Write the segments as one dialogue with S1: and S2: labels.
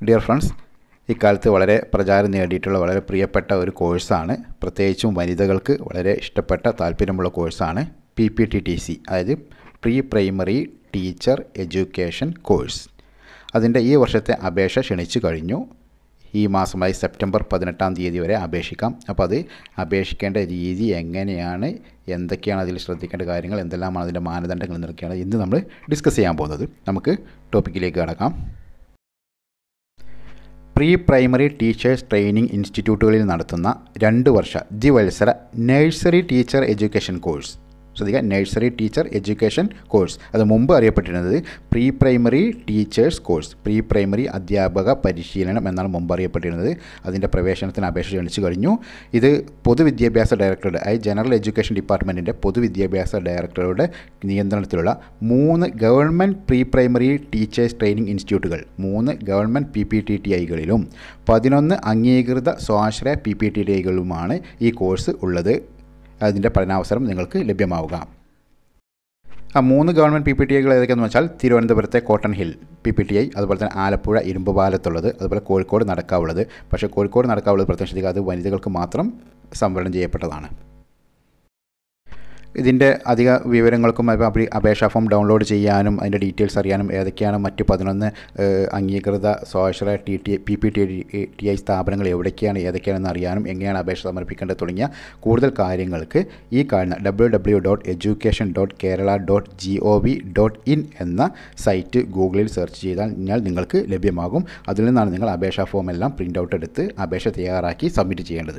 S1: dear friends ഇക്കാലത്ത് വളരെ പ്രചാരം നേടിയിട്ടുള്ള വളരെ പ്രിയപ്പെട്ട ഒരു കോഴ്സാണ് പ്രത്യേകിച്ചും വനിതകൾക്ക് വളരെ ഇഷ്ടപ്പെട്ട താല്പര്യമുള്ള കോഴ്സാണ് P P T T C അതായത് pre primary teacher education course അതിൻ്റെ ഈ വർഷത്തെ അപേക്ഷ ക്ഷണിച്ചു കഴിഞ്ഞു ഈ മാസമായി സെപ്റ്റംബർ പതിനെട്ടാം തീയതി വരെ അപേക്ഷിക്കാം അപ്പോൾ അത് അപേക്ഷിക്കേണ്ട രീതി എങ്ങനെയാണ് എന്തൊക്കെയാണ് അതിൽ ശ്രദ്ധിക്കേണ്ട കാര്യങ്ങൾ എന്തെല്ലാമാണ് അതിൻ്റെ മാനദണ്ഡങ്ങൾ എന്നൊക്കെയാണ് ഇന്ന് നമ്മൾ ഡിസ്കസ് ചെയ്യാൻ പോകുന്നത് നമുക്ക് ടോപ്പിക്കിലേക്ക് കടക്കാം പ്രീ പ്രൈമറി ടീച്ചേഴ്സ് ട്രെയിനിങ് ഇൻസ്റ്റിറ്റ്യൂട്ടുകളിൽ നടത്തുന്ന രണ്ട് വർഷ ദ്വിവത്സര നഴ്സറി ടീച്ചർ എഡ്യൂക്കേഷൻ കോഴ്സ് ശ്രദ്ധിക്കുക നഴ്സറി ടീച്ചർ എഡ്യൂക്കേഷൻ കോഴ്സ് അത് മുമ്പ് അറിയപ്പെട്ടിരുന്നത് pre primary teachers course pre primary അധ്യാപക പരിശീലനം എന്നാണ് മുമ്പ് അറിയപ്പെട്ടിരുന്നത് അതിൻ്റെ പ്രവേശനത്തിന് അപേക്ഷ ക്ഷണിച്ചു കഴിഞ്ഞു ഇത് പൊതുവിദ്യാഭ്യാസ ഡയറക്ടറുടെ അതായത് ജനറൽ എഡ്യൂക്കേഷൻ ഡിപ്പാർട്ട്മെൻറ്റിൻ്റെ പൊതുവിദ്യാഭ്യാസ ഡയറക്ടറുടെ നിയന്ത്രണത്തിലുള്ള മൂന്ന് government pre primary teachers training ഇൻസ്റ്റിറ്റ്യൂട്ടുകൾ മൂന്ന് government P P T T ഐകളിലും പതിനൊന്ന് അംഗീകൃത സ്വാശ്രയ പി പി ടി ടി ഐകളുമാണ് ഈ കോഴ്സ് ഉള്ളത് അതിൻ്റെ പഠനാവസരം നിങ്ങൾക്ക് ലഭ്യമാവുക ആ മൂന്ന് ഗവൺമെൻറ് പി പി ടി ഐകൾ ഏതൊക്കെയെന്ന് വെച്ചാൽ തിരുവനന്തപുരത്തെ cotton hill P P T I അതുപോലെ തന്നെ ആലപ്പുഴ ഇരുമ്പ് പാലത്തുള്ളത് അതുപോലെ കോഴിക്കോട് നടക്കാവുള്ളത് പക്ഷേ കോഴിക്കോട് നടക്കാവുള്ളത് പ്രത്യേകം ശ്രദ്ധിക്കുക അത് വനിതകൾക്ക് മാത്രം സംവരണം ചെയ്യപ്പെട്ടതാണ് ഇതിൻ്റെ അധിക വിവരങ്ങൾക്കും അപേക്ഷാ ഫോം ഡൗൺലോഡ് ചെയ്യാനും അതിൻ്റെ ഡീറ്റെയിൽസ് അറിയാനും ഏതൊക്കെയാണ് മറ്റ് പതിനൊന്ന് അംഗീകൃത സ്വാശ്രയ T T P P T T I സ്ഥാപനങ്ങൾ എവിടേക്കാണ് ഏതൊക്കെയാണെന്ന് അറിയാനും എങ്ങനെയാണ് അപേക്ഷ സമർപ്പിക്കേണ്ടത് തുടങ്ങിയ കൂടുതൽ കാര്യങ്ങൾക്ക് ഈ കാണുന്ന W W dot education dot Kerala dot G O V dot in എന്ന സൈറ്റ് ഗൂഗിളിൽ സെർച്ച് ചെയ്താൽ കഴിഞ്ഞാൽ നിങ്ങൾക്ക് ലഭ്യമാകും അതിൽ നിന്നാണ് നിങ്ങൾ അപേക്ഷാ ഫോം എല്ലാം പ്രിൻ്റ് ഔട്ട് എടുത്ത് അപേക്ഷ തയ്യാറാക്കി സബ്മിറ്റ് ചെയ്യേണ്ടത്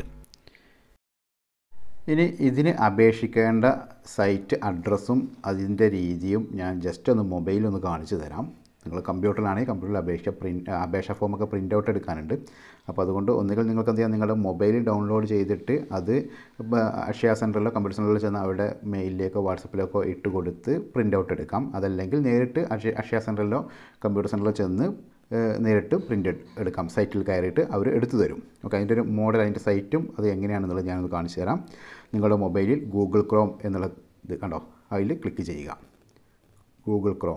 S1: ഇനി ഇതിന് അപേക്ഷിക്കേണ്ട സൈറ്റ് അഡ്രസ്സും അതിൻ്റെ രീതിയും ഞാൻ ജസ്റ്റ് ഒന്ന് മൊബൈലൊന്ന് കാണിച്ചു തരാം നിങ്ങൾ കമ്പ്യൂട്ടറിലാണെങ്കിൽ കമ്പ്യൂട്ടറിൽ അപേക്ഷ പ്രിൻ്റ് അപേക്ഷ ഫോമൊക്കെ പ്രിൻ്റ് ഔട്ട് എടുക്കാനുണ്ട് അപ്പോൾ അതുകൊണ്ട് ഒന്നുകിൽ നിങ്ങൾക്ക് എന്ത് ചെയ്യാം നിങ്ങളുടെ മൊബൈലിൽ ഡൗൺലോഡ് ചെയ്തിട്ട് അത് അക്ഷയ സെൻറ്ററിലോ കമ്പ്യൂട്ടർ സെൻറ്ററിലോ ചെന്ന് അവിടെ മെയിലിലേക്കോ വാട്സപ്പിലേക്കോ ഇട്ട് കൊടുത്ത് പ്രിൻ്റ് ഔട്ട് എടുക്കാം അതല്ലെങ്കിൽ നേരിട്ട് അക്ഷയ അക്ഷയ സെൻറ്ററിലോ കമ്പ്യൂട്ടർ സെൻറ്ററിലോ ചെന്ന് നേരിട്ട് പ്രിൻ്റ് എടുക്കാം സൈറ്റിൽ കയറിയിട്ട് അവർ എടുത്തു തരും ഓക്കെ അതിൻ്റെ ഒരു മോഡൽ അതിൻ്റെ സൈറ്റും അത് എങ്ങനെയാണെന്നുള്ളത് ഞാനത് കാണിച്ചു തരാം നിങ്ങളുടെ മൊബൈലിൽ ഗൂഗിൾ ക്രോം എന്നുള്ള ഇത് കണ്ടോ അതിൽ ക്ലിക്ക് ചെയ്യുക ഗൂഗിൾ ക്രോം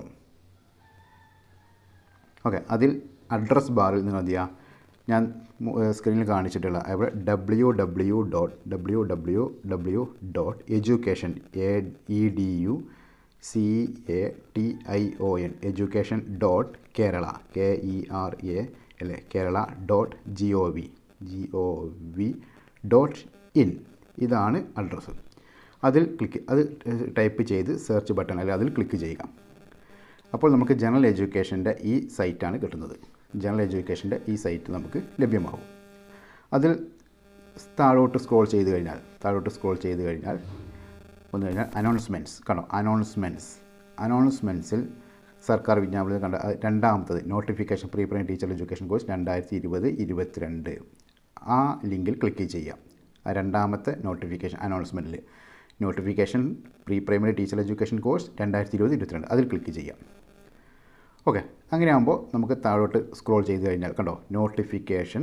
S1: ഓക്കെ അതിൽ അഡ്രസ് ബാറിൽ നിങ്ങൾ എന്ത് ചെയ്യുക ഞാൻ സ്ക്രീനിൽ കാണിച്ചിട്ടുള്ള അവിടെ W W dot W W W dot education A E D U C A T I O N education dot Kerala K E R A അല്ലേ Kerala dot G O V G O V dot in ഇതാണ് address അതിൽ click അത് type ചെയ്ത് search button അല്ലെങ്കിൽ അതിൽ click ചെയ്യുക അപ്പോൾ നമുക്ക് ജനറൽ എഡ്യൂക്കേഷൻ്റെ ഈ സൈറ്റാണ് കിട്ടുന്നത് ജനറൽ എഡ്യൂക്കേഷൻ്റെ ഈ സൈറ്റ് നമുക്ക് ലഭ്യമാകും അതിൽ താഴോട്ട് സ്ക്രോൾ ചെയ്ത് കഴിഞ്ഞാൽ താഴോട്ട് സ്ക്രോൾ ചെയ്ത് കഴിഞ്ഞാൽ വന്നു കഴിഞ്ഞാൽ അനൗൺസ്മെൻറ്റ്സ് കണ്ടോ അനൗൺസ്മെൻറ്റ്സ് അനൗൺസ്മെൻറ്റ്സിൽ സർക്കാർ വിജ്ഞാപനത്തിൽ കണ്ട രണ്ടാമത്തത് notification pre primary teacher education course രണ്ടായിരത്തി ഇരുപത് ഇരുപത്തിരണ്ട് ആ ലിങ്കിൽ ക്ലിക്ക് ചെയ്യാം ആ രണ്ടാമത്തെ നോട്ടിഫിക്കേഷൻ അനൗൺസ്മെൻറ്റിൽ notification pre primary teacher education course രണ്ടായിരത്തി ഇരുപത് ഇരുപത്തിരണ്ട് അതിൽ ക്ലിക്ക് ചെയ്യാം ഓക്കെ അങ്ങനെയാകുമ്പോൾ നമുക്ക് താഴോട്ട് സ്ക്രോൾ ചെയ്ത് കഴിഞ്ഞാൽ കണ്ടോ notification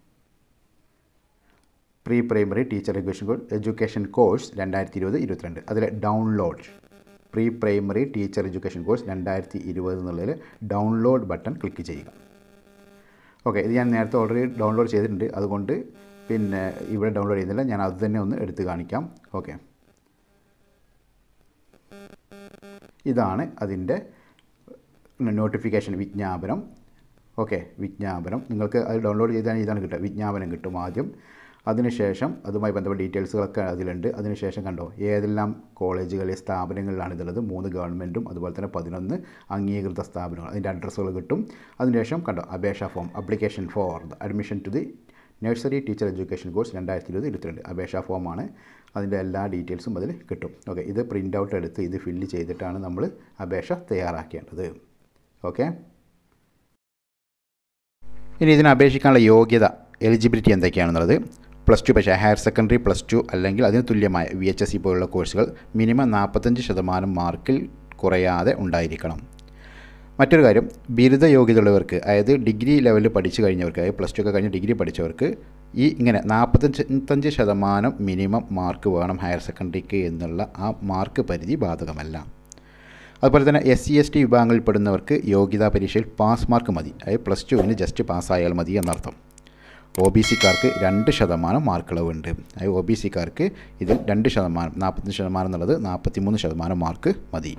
S1: pre primary teacher education course education course രണ്ടായിരത്തി ഇരുപത് ഇരുപത്തിരണ്ട് അതിൽ download pre primary teacher education course രണ്ടായിരത്തി ഇരുപത് എന്നുള്ളതിൽ ഡൗൺലോഡ് ബട്ടൺ ക്ലിക്ക് ചെയ്യുക ഓക്കെ ഇത് ഞാൻ നേരത്തെ ഓൾറെഡി ഡൗൺലോഡ് ചെയ്തിട്ടുണ്ട് അതുകൊണ്ട് പിന്നെ ഇവിടെ ഡൗൺലോഡ് ചെയ്യുന്നില്ല ഞാൻ അത് തന്നെ ഒന്ന് എടുത്ത് കാണിക്കാം ഓക്കെ ഇതാണ് അതിൻ്റെ നോട്ടിഫിക്കേഷൻ വിജ്ഞാപനം ഓക്കെ വിജ്ഞാപനം നിങ്ങൾക്ക് അത് ഡൗൺലോഡ് ചെയ്താൽ ഇതാണ് കിട്ടുക വിജ്ഞാപനം കിട്ടും ആദ്യം അതിനുശേഷം അതുമായി ബന്ധപ്പെട്ട ഡീറ്റെയിൽസുകളൊക്കെ അതിലുണ്ട് അതിനുശേഷം കണ്ടോ ഏതെല്ലാം കോളേജുകളിലെ സ്ഥാപനങ്ങളിലാണ് ഇതുള്ളത് മൂന്ന് ഗവൺമെൻറ്റും അതുപോലെ തന്നെ പതിനൊന്ന് അംഗീകൃത സ്ഥാപനങ്ങൾ അതിൻ്റെ അഡ്രസ്സുകൾ കിട്ടും അതിനുശേഷം കണ്ടോ അപേക്ഷ form application for the admission to the nursery teacher education course രണ്ടായിരത്തി ഇരുപത് ഇരുപത്തിരണ്ട് അപേക്ഷാ ഫോമാണ് അതിൻ്റെ എല്ലാ ഡീറ്റെയിൽസും അതിൽ കിട്ടും ഓക്കെ ഇത് പ്രിൻ്റ് ഔട്ട് എടുത്ത് ഇത് ഫില്ല് ചെയ്തിട്ടാണ് നമ്മൾ അപേക്ഷ തയ്യാറാക്കേണ്ടത് ഓക്കെ ഇനി ഇതിന് അപേക്ഷിക്കാനുള്ള യോഗ്യത എലിജിബിലിറ്റി എന്തൊക്കെയാണെന്നുള്ളത് പ്ലസ് ടു പക്ഷേ ഹയർ സെക്കൻഡറി പ്ലസ് ടു അല്ലെങ്കിൽ അതിന് തുല്യമായ വി എച്ച് എസ് സി പോലുള്ള കോഴ്സുകൾ മിനിമം നാൽപ്പത്തഞ്ച് ശതമാനം മാർക്കിൽ കുറയാതെ ഉണ്ടായിരിക്കണം മറ്റൊരു കാര്യം ബിരുദ യോഗ്യതയുള്ളവർക്ക് അതായത് ഡിഗ്രി ലെവലിൽ പഠിച്ചു കഴിഞ്ഞവർക്ക് അതായത് പ്ലസ് ടു ഒക്കെ കഴിഞ്ഞ് ഡിഗ്രി പഠിച്ചവർക്ക് ഈ ഇങ്ങനെ നാൽപ്പത്തഞ്ച് ശതമാനം മിനിമം മാർക്ക് വേണം ഹയർ സെക്കൻഡറിക്ക് എന്നുള്ള ആ മാർക്ക് പരിധി ബാധകമല്ല അതുപോലെ തന്നെ എസ് സി എസ് ടി വിഭാഗങ്ങളിൽപ്പെടുന്നവർക്ക് യോഗ്യതാ പരീക്ഷയിൽ പാസ് മാർക്ക് മതി അതായത് പ്ലസ് ടുവിന് ജസ്റ്റ് പാസ്സായാൽ മതി എന്നർത്ഥം ഒ ബി സിക്കാർക്ക് രണ്ട് ശതമാനം മാർക്കിളവുണ്ട് അതായത് ഒ ബി സിക്കാർക്ക് ഇതിൽ രണ്ട് ശതമാനം നാൽപ്പത്തഞ്ച് ശതമാനം എന്നുള്ളത് നാൽപ്പത്തിമൂന്ന് ശതമാനം മാർക്ക് മതി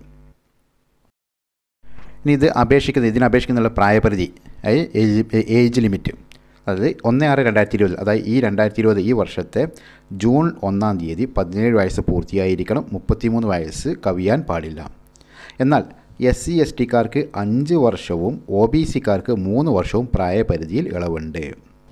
S1: ഇനി ഇത് അപേക്ഷിക്കുന്നത് ഇതിന് അപേക്ഷിക്കുന്നുള്ള പ്രായപരിധി അതായത് ഏജ് ഏജ് ലിമിറ്റ് അതായത് ഒന്ന് ആറ് രണ്ടായിരത്തി ഇരുപത് അതായത് ഈ രണ്ടായിരത്തി ഇരുപത് ഈ വർഷത്തെ ജൂൺ ഒന്നാം തീയതി പതിനേഴ് വയസ്സ് പൂർത്തിയായിരിക്കണം മുപ്പത്തിമൂന്ന് വയസ്സ് കവിയാൻ പാടില്ല എന്നാൽ എസ് സി എസ് ടിക്കാർക്ക് അഞ്ച് വർഷവും ഒ ബി സിക്കാർക്ക് മൂന്ന് വർഷവും പ്രായപരിധിയിൽ ഇളവുണ്ട്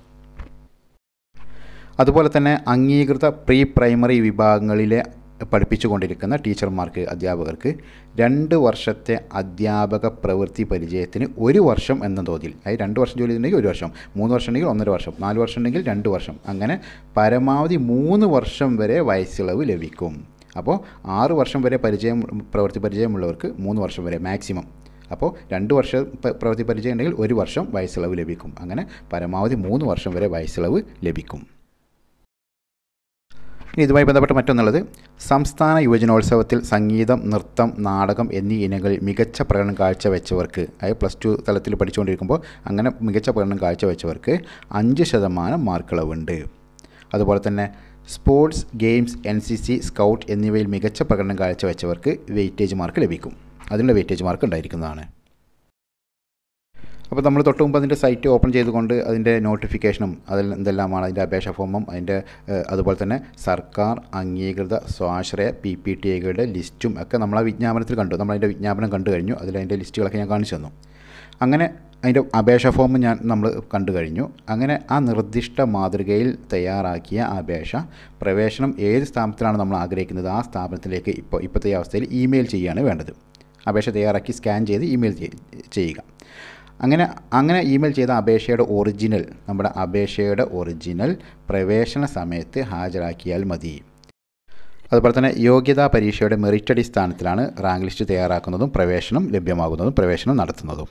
S1: അതുപോലെ തന്നെ അംഗീകൃത പ്രീ പ്രൈമറി വിഭാഗങ്ങളിലെ പഠിപ്പിച്ചുകൊണ്ടിരിക്കുന്ന ടീച്ചർമാർക്ക് അധ്യാപകർക്ക് രണ്ട് വർഷത്തെ അധ്യാപക പ്രവൃത്തി പരിചയത്തിന് ഒരു വർഷം എന്ന തോതിൽ അതായത് രണ്ട് വർഷം ജോലി ഉണ്ടെങ്കിൽ ഒരു വർഷം മൂന്ന് വർഷം ഉണ്ടെങ്കിൽ ഒന്നര വർഷം നാല് വർഷം ഉണ്ടെങ്കിൽ രണ്ട് വർഷം അങ്ങനെ പരമാവധി മൂന്ന് വർഷം വരെ വയസ്സിളവ് ലഭിക്കും അപ്പോൾ ആറ് വർഷം വരെ പരിചയം പ്രവൃത്തി പരിചയമുള്ളവർക്ക് മൂന്ന് വർഷം വരെ മാക്സിമം അപ്പോൾ രണ്ട് വർഷം പ്രവൃത്തി പരിചയം ഉണ്ടെങ്കിൽ ഒരു വർഷം വയസ്സിളവ് ലഭിക്കും അങ്ങനെ പരമാവധി മൂന്ന് വർഷം വരെ വയസ്സിളവ് ലഭിക്കും ഇനി ഇതുമായി ബന്ധപ്പെട്ട മറ്റൊന്നുള്ളത് സംസ്ഥാന യുവജനോത്സവത്തിൽ സംഗീതം നൃത്തം നാടകം എന്നീ ഇനങ്ങളിൽ മികച്ച പ്രകടനം കാഴ്ചവെച്ചവർക്ക് അതായത് പ്ലസ് ടു തലത്തിൽ പഠിച്ചുകൊണ്ടിരിക്കുമ്പോൾ അങ്ങനെ മികച്ച പ്രകടനം കാഴ്ചവെച്ചവർക്ക് അഞ്ച് ശതമാനം മാർക്കിളവുണ്ട് അതുപോലെ തന്നെ sports games N C C scout എന്നിവയിൽ മികച്ച പ്രകടനം കാഴ്ചവെച്ചവർക്ക് വെയിറ്റേജ് മാർക്ക് ലഭിക്കും അതിനുള്ള വെയിറ്റേജ് മാർക്ക് ഉണ്ടായിരിക്കുന്നതാണ് അപ്പോൾ നമ്മൾ തൊട്ട് മുമ്പ് അതിൻ്റെ സൈറ്റ് ഓപ്പൺ ചെയ്തുകൊണ്ട് അതിൻ്റെ നോട്ടിഫിക്കേഷനും അതിൽ എന്തെല്ലാമാണ് അതിൻ്റെ അപേക്ഷ ഫോമും അതിൻ്റെ അതുപോലെ തന്നെ സർക്കാർ അംഗീകൃത സ്വാശ്രയ പി പി ടി ഐകളുടെ ലിസ്റ്റും ഒക്കെ നമ്മൾ ആ വിജ്ഞാപനത്തിൽ കണ്ടു നമ്മൾ അതിൻ്റെ വിജ്ഞാപനം കണ്ടു കഴിഞ്ഞു അതിൽ അതിൻ്റെ ലിസ്റ്റുകളൊക്കെ ഞാൻ കാണിച്ചു തന്നു അങ്ങനെ അതിൻ്റെ അപേക്ഷ ഫോം ഞാൻ നമ്മൾ കണ്ടു കഴിഞ്ഞു അങ്ങനെ ആ നിർദ്ദിഷ്ട മാതൃകയിൽ തയ്യാറാക്കിയ അപേക്ഷ പ്രവേശനം ഏത് സ്ഥാപനത്തിലാണ് നമ്മൾ ആഗ്രഹിക്കുന്നത് ആ സ്ഥാപനത്തിലേക്ക് ഇപ്പോൾ ഇപ്പോഴത്തെ അവസ്ഥയിൽ ഇമെയിൽ ചെയ്യുകയാണ് വേണ്ടത് അപേക്ഷ തയ്യാറാക്കി സ്കാൻ ചെയ്ത് ഇമെയിൽ ചെയ്യുക അങ്ങനെ അങ്ങനെ ഇമെയിൽ ചെയ്ത അപേക്ഷയുടെ ഒറിജിനൽ നമ്മുടെ അപേക്ഷയുടെ ഒറിജിനൽ പ്രവേശന സമയത്ത് ഹാജരാക്കിയാൽ മതി അതുപോലെ തന്നെ യോഗ്യതാ പരീക്ഷയുടെ മെറിറ്റ് അടിസ്ഥാനത്തിലാണ് റാങ്ക് ലിസ്റ്റ് തയ്യാറാക്കുന്നതും പ്രവേശനം ലഭ്യമാകുന്നതും പ്രവേശനം നടത്തുന്നതും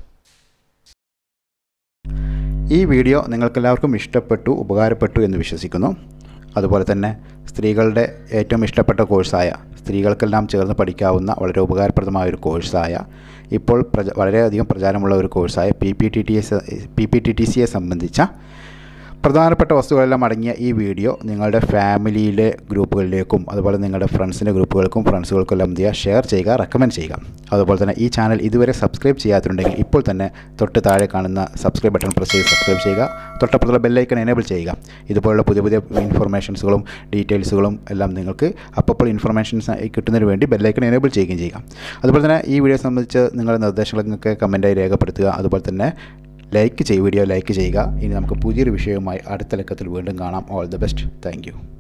S1: ഈ വീഡിയോ നിങ്ങൾക്കെല്ലാവർക്കും ഇഷ്ടപ്പെട്ടു ഉപകാരപ്പെട്ടു എന്ന് വിശ്വസിക്കുന്നു അതുപോലെ തന്നെ സ്ത്രീകളുടെ ഏറ്റവും ഇഷ്ടപ്പെട്ട കോഴ്സായ സ്ത്രീകൾക്കെല്ലാം ചേർന്ന് പഠിക്കാവുന്ന വളരെ ഉപകാരപ്രദമായ ഒരു കോഴ്സായ ഇപ്പോൾ പ്രച വളരെയധികം പ്രചാരമുള്ള ഒരു കോഴ്സായ P P T T S P P T T സിയെ സംബന്ധിച്ച പ്രധാനപ്പെട്ട വസ്തുക്കളെല്ലാം അടങ്ങിയ ഈ വീഡിയോ നിങ്ങളുടെ ഫാമിലിയിലെ ഗ്രൂപ്പുകളിലേക്കും അതുപോലെ നിങ്ങളുടെ ഫ്രണ്ട്സിൻ്റെ ഗ്രൂപ്പുകൾക്കും ഫ്രണ്ട്സുകൾക്കും എല്ലാം എന്ത് ചെയ്യുക ഷെയർ ചെയ്യുക റെക്കമെൻഡ് ചെയ്യുക അതുപോലെ തന്നെ ഈ ചാനൽ ഇതുവരെ സബ്സ്ക്രൈബ് ചെയ്യാത്തിട്ടുണ്ടെങ്കിൽ ഇപ്പോൾ തന്നെ തൊട്ട് താഴെ കാണുന്ന സബ്സ്ക്രൈബ് ബട്ടൺ പ്രസ് ചെയ്ത് സബ്സ്ക്രൈബ് ചെയ്യുക തൊട്ടപ്പുറത്തുള്ള ബെല്ലൈക്കൺ എനേബിൾ ചെയ്യുക ഇതുപോലുള്ള പുതിയ പുതിയ ഇൻഫർമേഷൻസുകളും ഡീറ്റെയിൽസുകളും എല്ലാം നിങ്ങൾക്ക് അപ്പോൾ ഇൻഫർമേഷൻസ് കിട്ടുന്നതിന് വേണ്ടി ബെല്ലൈക്കൺ എനേബിൾ ചെയ്യുകയും ചെയ്യുക അതുപോലെ തന്നെ ഈ വീഡിയോ സംബന്ധിച്ച് നിങ്ങളുടെ നിർദ്ദേശങ്ങളൊക്കെ കമൻറ്റായി രേഖപ്പെടുത്തുക അതുപോലെ തന്നെ ലൈക്ക് ചെയ്യുക വീഡിയോ ലൈക്ക് ചെയ്യുക ഇനി നമുക്ക് പുതിയൊരു വിഷയവുമായി അടുത്ത ലക്കത്തിൽ വീണ്ടും കാണാം ഓൾ ദി ബെസ്റ്റ് താങ്ക്